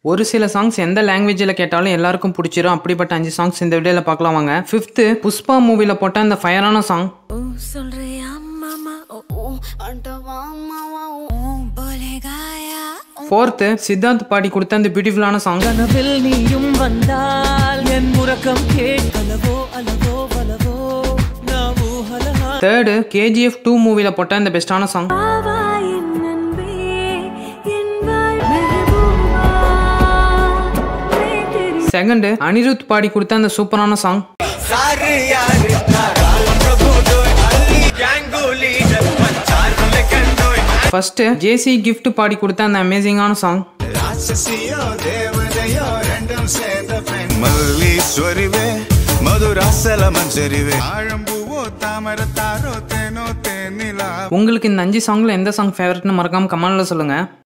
ஒரு சில சாங்ஸ் எந்த லாங்குவேஜில் கேட்டாலும் எல்லாருக்கும் பிடிச்சிரும் அப்படிப்பட்ட அஞ்சு சாங்ஸ் இந்த வீடியோவில் பார்க்கலாம் வாங்க ஃபிஃப்த்து புஷ்பா மூவியில் போட்ட அந்த ஃபயரான சாங் ஓ சொல்றியா மாமா ஓ ஓ அண்டவா மாமா ஓ போலேகாயா ஃபோர்த்து சித்தார்த் பாடி கொடுத்த அந்த பியூட்டிஃபுல்லான சாங் கனவில் நீயும் வந்தால் என் முறக்கம் கேட்கலவோ அலவோ வலவோ நான் ஊஹலஹா தேர்டு கேஜிஎஃப் டூ மூவியில் போட்ட அந்த பெஸ்ட்டான சாங் பாவா என் அன்பே என் வாழ் மெஹபூபா मैं तेरी செகண்டு அனிருத் பாடி கொடுத்த அந்த சூப்பரான சாங் ஃபர்ஸ்ட் ஜேசி கிஃப்ட் பாடி கொடுத்த அந்த அமேசிங்கான சாங் రాక్షసియో దేవతయో రెండం సేద మల్లీశ్వరివే మధురాసల మంజరివే ఆழம்பூவோ தாமர தாரோ தேனோ தேனிலா உங்களுக்கு இந்த அஞ்சு சாங்ல எந்த சாங் ஃபேவரட்னு மறக்காம கமெண்ட்ல சொல்லுங்க